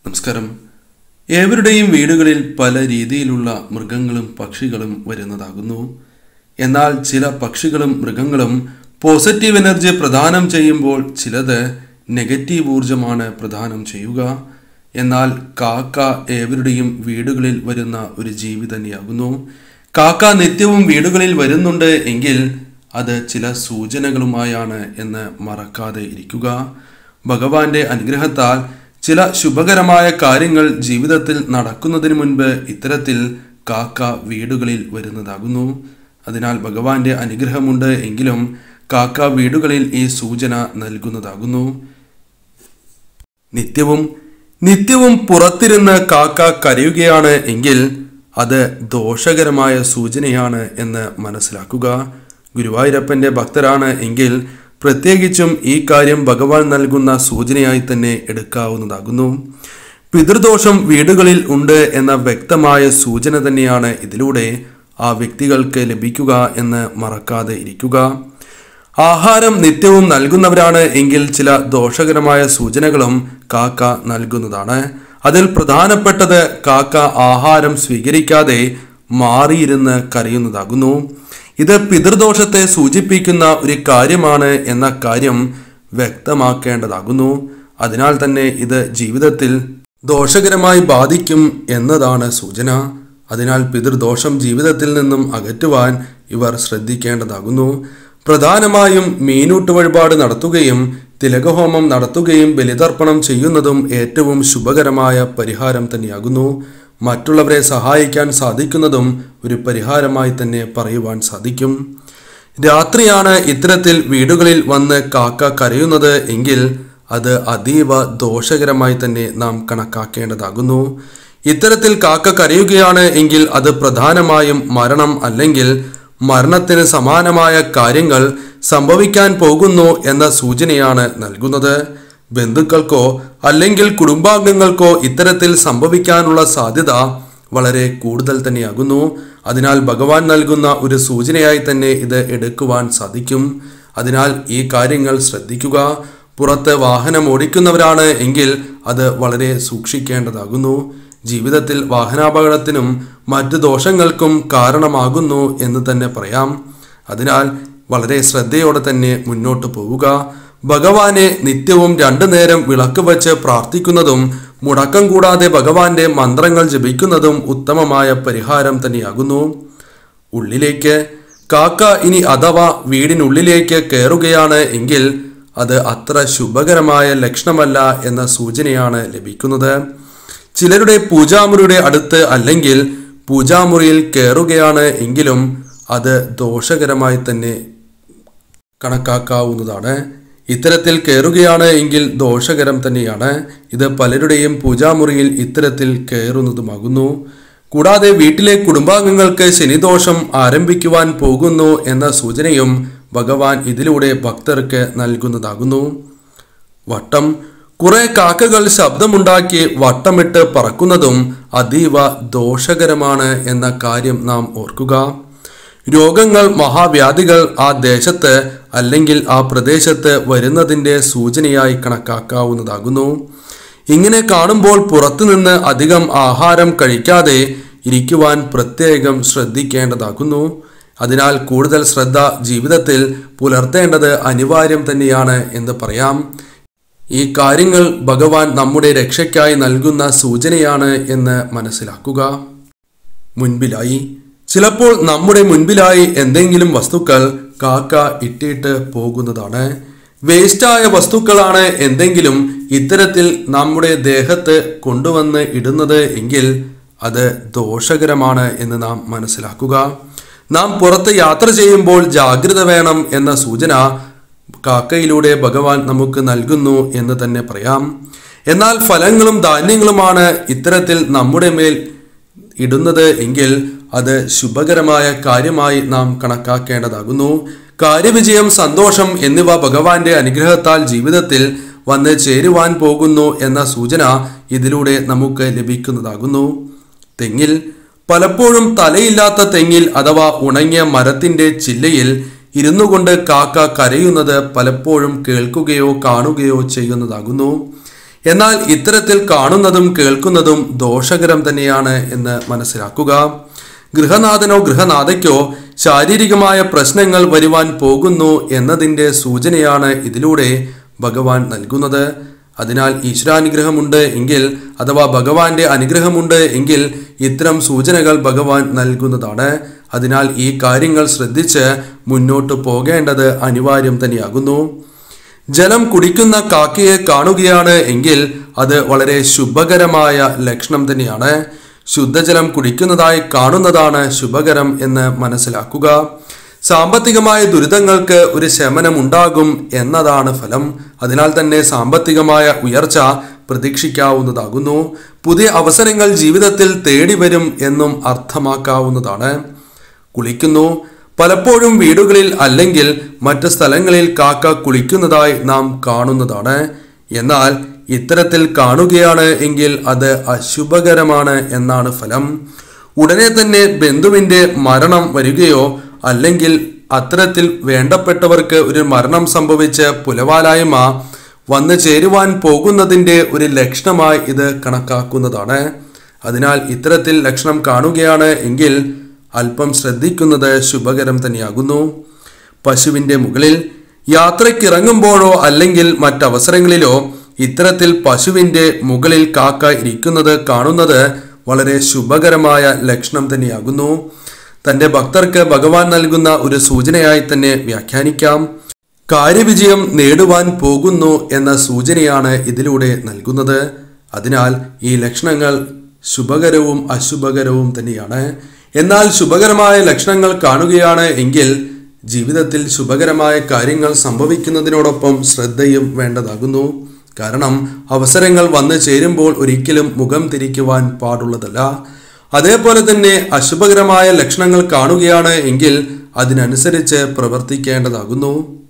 നമസ്കാരം ഏവരുടെയും വീടുകളിൽ പല രീതിയിലുള്ള മൃഗങ്ങളും പക്ഷികളും വരുന്നതാകുന്നു എന്നാൽ ചില പക്ഷികളും മൃഗങ്ങളും പോസിറ്റീവ് എനർജി പ്രദാനം ചെയ്യുമ്പോൾ ചിലത് നെഗറ്റീവ് ഊർജമാണ് പ്രദാനം ചെയ്യുക എന്നാൽ കാക്ക ഏവരുടെയും വീടുകളിൽ വരുന്ന ഒരു ജീവി തന്നെയാകുന്നു കാക്ക നിത്യവും വീടുകളിൽ വരുന്നുണ്ട് എങ്കിൽ അത് ചില സൂചനകളുമായാണ് എന്ന് മറക്കാതെ ഇരിക്കുക ഭഗവാന്റെ അനുഗ്രഹത്താൽ ചില ശുഭകരമായ കാര്യങ്ങൾ ജീവിതത്തിൽ നടക്കുന്നതിന് മുൻപ് ഇത്തരത്തിൽ കാക്ക വീടുകളിൽ വരുന്നതാകുന്നു അതിനാൽ ഭഗവാന്റെ അനുഗ്രഹമുണ്ട് എങ്കിലും കാക്ക വീടുകളിൽ ഈ സൂചന നൽകുന്നതാകുന്നു നിത്യവും നിത്യവും പുറത്തിരുന്ന് കാക്ക കരയുകയാണ് എങ്കിൽ അത് ദോഷകരമായ സൂചനയാണ് എന്ന് മനസ്സിലാക്കുക ഗുരുവായൂരപ്പന്റെ ഭക്തരാണ് എങ്കിൽ പ്രത്യേകിച്ചും ഈ കാര്യം ഭഗവാൻ നൽകുന്ന സൂചനയായി തന്നെ എടുക്കാവുന്നതാകുന്നു പിതൃദോഷം വീടുകളിൽ ഉണ്ട് എന്ന വ്യക്തമായ സൂചന തന്നെയാണ് ഇതിലൂടെ ആ വ്യക്തികൾക്ക് ലഭിക്കുക എന്ന് മറക്കാതെ ഇരിക്കുക ആഹാരം നിത്യവും നൽകുന്നവരാണ് എങ്കിൽ ചില ദോഷകരമായ സൂചനകളും കാക്ക നൽകുന്നതാണ് അതിൽ പ്രധാനപ്പെട്ടത് കാക്ക ആഹാരം സ്വീകരിക്കാതെ മാറിയിരുന്ന് കരയുന്നതാകുന്നു ഇത് പിതൃദോഷത്തെ സൂചിപ്പിക്കുന്ന ഒരു കാര്യമാണ് എന്ന കാര്യം വ്യക്തമാക്കേണ്ടതാകുന്നു അതിനാൽ തന്നെ ഇത് ജീവിതത്തിൽ ദോഷകരമായി ബാധിക്കും എന്നതാണ് സൂചന അതിനാൽ പിതൃദോഷം ജീവിതത്തിൽ നിന്നും അകറ്റുവാൻ ഇവർ ശ്രദ്ധിക്കേണ്ടതാകുന്നു പ്രധാനമായും മീനൂട്ട് വഴിപാട് നടത്തുകയും തിലകഹോമം നടത്തുകയും ബലിതർപ്പണം ചെയ്യുന്നതും ഏറ്റവും ശുഭകരമായ പരിഹാരം തന്നെയാകുന്നു മറ്റുള്ളവരെ സഹായിക്കാൻ സാധിക്കുന്നതും ഒരു പരിഹാരമായി തന്നെ പറയുവാൻ സാധിക്കും രാത്രിയാണ് ഇത്തരത്തിൽ വീടുകളിൽ വന്ന് കാക്ക കരയുന്നത് എങ്കിൽ അത് അതീവ ദോഷകരമായി തന്നെ നാം കണക്കാക്കേണ്ടതാകുന്നു ഇത്തരത്തിൽ കാക്ക കരയുകയാണ് എങ്കിൽ അത് പ്രധാനമായും മരണം അല്ലെങ്കിൽ മരണത്തിന് സമാനമായ കാര്യങ്ങൾ സംഭവിക്കാൻ പോകുന്നു എന്ന സൂചനയാണ് നൽകുന്നത് ബന്ധുക്കൾക്കോ അല്ലെങ്കിൽ കുടുംബാംഗങ്ങൾക്കോ ഇത്തരത്തിൽ സംഭവിക്കാനുള്ള സാധ്യത വളരെ കൂടുതൽ തന്നെയാകുന്നു അതിനാൽ ഭഗവാൻ നൽകുന്ന ഒരു സൂചനയായി തന്നെ ഇത് എടുക്കുവാൻ സാധിക്കും അതിനാൽ ഈ കാര്യങ്ങൾ ശ്രദ്ധിക്കുക പുറത്ത് വാഹനം ഓടിക്കുന്നവരാണ് എങ്കിൽ അത് വളരെ സൂക്ഷിക്കേണ്ടതാകുന്നു ജീവിതത്തിൽ വാഹനാപകടത്തിനും മറ്റ് ദോഷങ്ങൾക്കും കാരണമാകുന്നു എന്ന് തന്നെ പറയാം അതിനാൽ വളരെ ശ്രദ്ധയോടെ തന്നെ മുന്നോട്ട് പോവുക ഭഗവാനെ നിത്യവും രണ്ടു നേരം വിളക്ക് വെച്ച് പ്രാർത്ഥിക്കുന്നതും മുടക്കം കൂടാതെ ഭഗവാന്റെ മന്ത്രങ്ങൾ ജപിക്കുന്നതും ഉത്തമമായ പരിഹാരം തന്നെയാകുന്നു ഉള്ളിലേക്ക് കാക്ക ഇനി അഥവാ വീടിനുള്ളിലേക്ക് കയറുകയാണ് എങ്കിൽ അത് അത്ര ശുഭകരമായ ലക്ഷണമല്ല എന്ന സൂചനയാണ് ലഭിക്കുന്നത് ചിലരുടെ പൂജാമുറിയുടെ അടുത്ത് അല്ലെങ്കിൽ പൂജാമുറിയിൽ കയറുകയാണ് എങ്കിലും അത് ദോഷകരമായി തന്നെ കണക്കാക്കാവുന്നതാണ് ഇത്തരത്തിൽ കയറുകയാണ് എങ്കിൽ ദോഷകരം തന്നെയാണ് ഇത് പലരുടെയും പൂജാമുറിയിൽ ഇത്തരത്തിൽ കയറുന്നതുമാകുന്നു കൂടാതെ വീട്ടിലെ കുടുംബാംഗങ്ങൾക്ക് ശനിദോഷം ആരംഭിക്കുവാൻ പോകുന്നു എന്ന സൂചനയും ഭഗവാൻ ഇതിലൂടെ ഭക്തർക്ക് നൽകുന്നതാകുന്നു വട്ടം കുറെ കാക്കകൾ ശബ്ദമുണ്ടാക്കി വട്ടമിട്ട് പറക്കുന്നതും അതീവ ദോഷകരമാണ് എന്ന കാര്യം നാം ഓർക്കുക രോഗങ്ങൾ മഹാവ്യാധികൾ ആ ദേശത്ത് അല്ലെങ്കിൽ ആ പ്രദേശത്ത് വരുന്നതിൻ്റെ സൂചനയായി കണക്കാക്കാവുന്നതാകുന്നു ഇങ്ങനെ കാണുമ്പോൾ പുറത്തുനിന്ന് അധികം ആഹാരം കഴിക്കാതെ ഇരിക്കുവാൻ പ്രത്യേകം ശ്രദ്ധിക്കേണ്ടതാകുന്നു അതിനാൽ കൂടുതൽ ശ്രദ്ധ ജീവിതത്തിൽ പുലർത്തേണ്ടത് അനിവാര്യം തന്നെയാണ് എന്ന് പറയാം ഈ കാര്യങ്ങൾ ഭഗവാൻ നമ്മുടെ രക്ഷയ്ക്കായി നൽകുന്ന സൂചനയാണ് എന്ന് മനസ്സിലാക്കുക മുൻപിലായി ചിലപ്പോൾ നമ്മുടെ മുൻപിലായി എന്തെങ്കിലും വസ്തുക്കൾ കാക്ക ഇട്ടിട്ട് പോകുന്നതാണ് വേസ്റ്റായ വസ്തുക്കളാണ് എന്തെങ്കിലും ഇത്തരത്തിൽ നമ്മുടെ ദേഹത്ത് കൊണ്ടുവന്ന് ഇടുന്നത് എങ്കിൽ അത് ദോഷകരമാണ് എന്ന് നാം മനസ്സിലാക്കുക നാം പുറത്ത് യാത്ര ചെയ്യുമ്പോൾ ജാഗ്രത വേണം എന്ന സൂചന കാക്കയിലൂടെ ഭഗവാൻ നമുക്ക് നൽകുന്നു എന്ന് തന്നെ പറയാം എന്നാൽ ഫലങ്ങളും ധാന്യങ്ങളുമാണ് ഇത്തരത്തിൽ നമ്മുടെ മേൽ ഇടുന്നത് എങ്കിൽ അത് ശുഭകരമായ കാര്യമായി നാം കണക്കാക്കേണ്ടതാകുന്നു കാര്യവിജയം സന്തോഷം എന്നിവ ഭഗവാന്റെ അനുഗ്രഹത്താൽ ജീവിതത്തിൽ വന്ന് ചേരുവാൻ പോകുന്നു എന്ന സൂചന ഇതിലൂടെ നമുക്ക് ലഭിക്കുന്നതാകുന്നു തെങ്ങിൽ പലപ്പോഴും തലയില്ലാത്ത തെങ്ങിൽ അഥവാ ഉണങ്ങിയ മരത്തിന്റെ ചില്ലയിൽ ഇരുന്നു കൊണ്ട് കാക്ക കരയുന്നത് പലപ്പോഴും കേൾക്കുകയോ കാണുകയോ ചെയ്യുന്നതാകുന്നു എന്നാൽ ഇത്തരത്തിൽ കാണുന്നതും കേൾക്കുന്നതും ദോഷകരം തന്നെയാണ് എന്ന് മനസ്സിലാക്കുക ഗൃഹനാഥനോ ഗൃഹനാഥയ്ക്കോ ശാരീരികമായ പ്രശ്നങ്ങൾ വരുവാൻ പോകുന്നു എന്നതിൻ്റെ സൂചനയാണ് ഇതിലൂടെ ഭഗവാൻ നൽകുന്നത് അതിനാൽ ഈശ്വരാനുഗ്രഹമുണ്ട് എങ്കിൽ അഥവാ ഭഗവാന്റെ അനുഗ്രഹമുണ്ട് എങ്കിൽ ഇത്തരം സൂചനകൾ ഭഗവാൻ നൽകുന്നതാണ് അതിനാൽ ഈ കാര്യങ്ങൾ ശ്രദ്ധിച്ച് മുന്നോട്ട് പോകേണ്ടത് അനിവാര്യം തന്നെയാകുന്നു ജലം കുടിക്കുന്ന കാക്കയെ കാണുകയാണ് എങ്കിൽ അത് വളരെ ശുഭകരമായ ലക്ഷണം തന്നെയാണ് ശുദ്ധജലം കുടിക്കുന്നതായി കാണുന്നതാണ് ശുഭകരം എന്ന് മനസ്സിലാക്കുക സാമ്പത്തികമായ ദുരിതങ്ങൾക്ക് ഒരു ശമനം ഉണ്ടാകും എന്നതാണ് ഫലം അതിനാൽ തന്നെ സാമ്പത്തികമായ ഉയർച്ച പ്രതീക്ഷിക്കാവുന്നതാകുന്നു പുതിയ അവസരങ്ങൾ ജീവിതത്തിൽ തേടി വരും എന്നും അർത്ഥമാക്കാവുന്നതാണ് കുളിക്കുന്നു പലപ്പോഴും വീടുകളിൽ അല്ലെങ്കിൽ മറ്റ് സ്ഥലങ്ങളിൽ കാക്ക കുളിക്കുന്നതായി നാം കാണുന്നതാണ് എന്നാൽ ഇത്തരത്തിൽ കാണുകയാണ് എങ്കിൽ അത് അശുഭകരമാണ് എന്നാണ് ഫലം ഉടനെ തന്നെ ബന്ധുവിന്റെ മരണം വരികയോ അല്ലെങ്കിൽ അത്തരത്തിൽ വേണ്ടപ്പെട്ടവർക്ക് ഒരു മരണം സംഭവിച്ച് പുലവാലായ്മ വന്നു ചേരുവാൻ പോകുന്നതിൻ്റെ ഒരു ലക്ഷണമായി ഇത് കണക്കാക്കുന്നതാണ് അതിനാൽ ഇത്തരത്തിൽ ലക്ഷണം കാണുകയാണ് എങ്കിൽ അല്പം ശ്രദ്ധിക്കുന്നത് ശുഭകരം തന്നെയാകുന്നു പശുവിൻ്റെ മുകളിൽ യാത്രയ്ക്കിറങ്ങുമ്പോഴോ അല്ലെങ്കിൽ മറ്റവസരങ്ങളിലോ ഇത്തരത്തിൽ പശുവിൻ്റെ മുകളിൽ കാക്ക ഇരിക്കുന്നത് കാണുന്നത് വളരെ ശുഭകരമായ ലക്ഷണം തന്നെയാകുന്നു തൻ്റെ ഭക്തർക്ക് ഭഗവാൻ നൽകുന്ന ഒരു സൂചനയായി തന്നെ വ്യാഖ്യാനിക്കാം കാര്യവിജയം നേടുവാൻ പോകുന്നു എന്ന സൂചനയാണ് ഇതിലൂടെ നൽകുന്നത് അതിനാൽ ഈ ലക്ഷണങ്ങൾ ശുഭകരവും അശുഭകരവും തന്നെയാണ് എന്നാൽ ശുഭകരമായ ലക്ഷണങ്ങൾ കാണുകയാണ് എങ്കിൽ ജീവിതത്തിൽ ശുഭകരമായ കാര്യങ്ങൾ സംഭവിക്കുന്നതിനോടൊപ്പം ശ്രദ്ധയും വേണ്ടതാകുന്നു കാരണം അവസരങ്ങൾ വന്നു ചേരുമ്പോൾ ഒരിക്കലും മുഖം തിരിക്കുവാൻ പാടുള്ളതല്ല അതേപോലെ തന്നെ അശുഭകരമായ ലക്ഷണങ്ങൾ കാണുകയാണ് എങ്കിൽ അതിനനുസരിച്ച് പ്രവർത്തിക്കേണ്ടതാകുന്നു